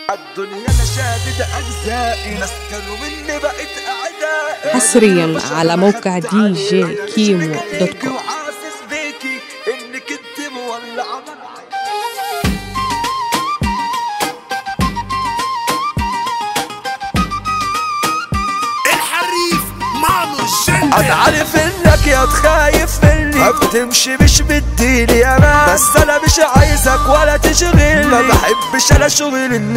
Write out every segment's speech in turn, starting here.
عالدنيا انا شادد اجزائي ناس كانوا مني بقت اعدائي حصريا على موقع دي جي كيمو دوت كوم وحاسس بيكي انك انت مولعه معايا الحريف مانو الجنة انا عارف انك يا تخايف مني بتمشي مش بتديني امان بس انا مش عايزك ولا تشغلني ما بحبش انا شغل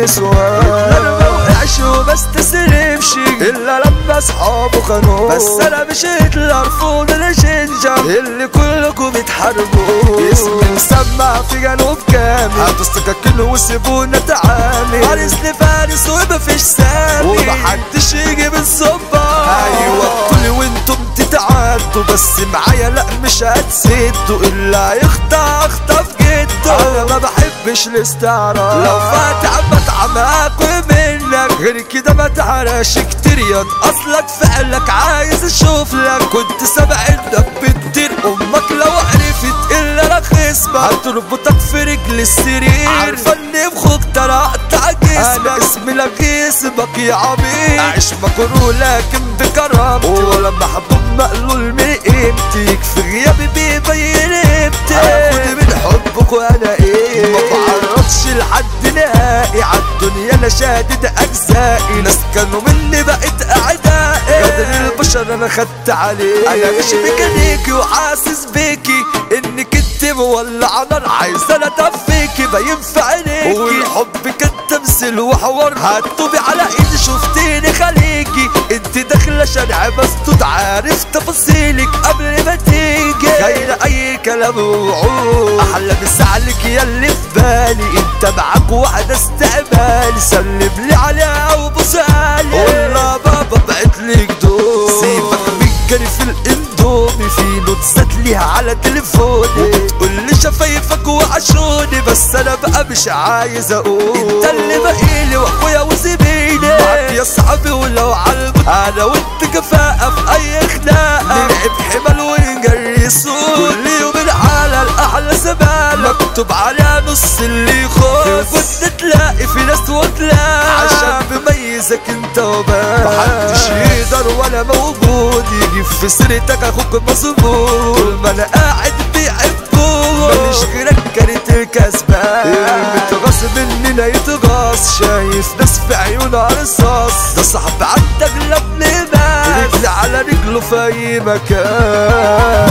النسوان انا ما وقعش وما استسلمش الا لما اصحابه خانوه بس انا مش هتلر فوق انا جنجة اللي كلكم بتحاربوا اسمي مسمع في جنوب كامل هتصدق كله وسيبونا تعامل فارس لفارس ومفيش سامي ومحدش يجي من صبا ايوه كل وانتم تتعدوا بس معايا لا مش هتسدوا الا يخطى اخطف جده انا ما بحبش الاستعراض لو فاتح بتعماك ومنك غير كده ما تعرفش كتير ياض اصلك فعلك عايز اشوف لك كنت سامع انك بتطير امك لو عرفت الا رخصبك هتربطك في رجل السرير عارفه اني بخوك ترى اقطع جسمك انا اسمي لك اسمك يا عبيد اعيش مكروه لكن بكرامتي ولا محبوب مقلول من قيمتي في غيابي بيبين قيمتي خدي من حبك وانا ايه ما بعرضش لحد نهائي عالدنيا انا شادد اجزائي ناس كانوا مني بقت اعدائي قدر البشر انا خدت عليه انا مش ميكانيكي وحاسس بيكي انك انت مولعه نار عايز انا اتفيكي باين في عينيكي والحب كان تمثيل وحوار هتوبي على ايدي شفتيني خليكي انت داخله شارع مسدود عارف تفاصيلك قبل ما تيجي غير اي كلام ووعود احلى مساعلك يا اللي في بالي انت معاك واحده استقبالي سلم لي عليها وبوسالي والله بابا بعت لك دول سيبك من جري في الاندومي في نوتسات ليها على تليفوني وبتقول شفايفك وعشوني بس انا بقى مش عايز اقول انت اللي بقيلي واخويا وزميلي معاك يا صاحبي ولو عالبط انا وانت كفاءة في اي خناقة نلعب حمل ونجري سوق كل يوم على الاحلى زبالة مكتوب على نص اللي يخص كنت تلاقي في ناس وتلاقي عشان بميزك انت وبس محدش يقدر ولا موجود يجي في سيرتك اخوك مظبوط طول ما انا قاعد بيحبوك ماليش غيرك كانت الكسبان المتغاص مننا يتغاص شايف ناس في عيونها رصاص ده صاحب عندك لابن مات رجل على رجله في اي مكان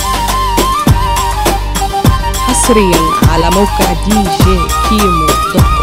حصريا على موقع دي جي كيمو دوت كوم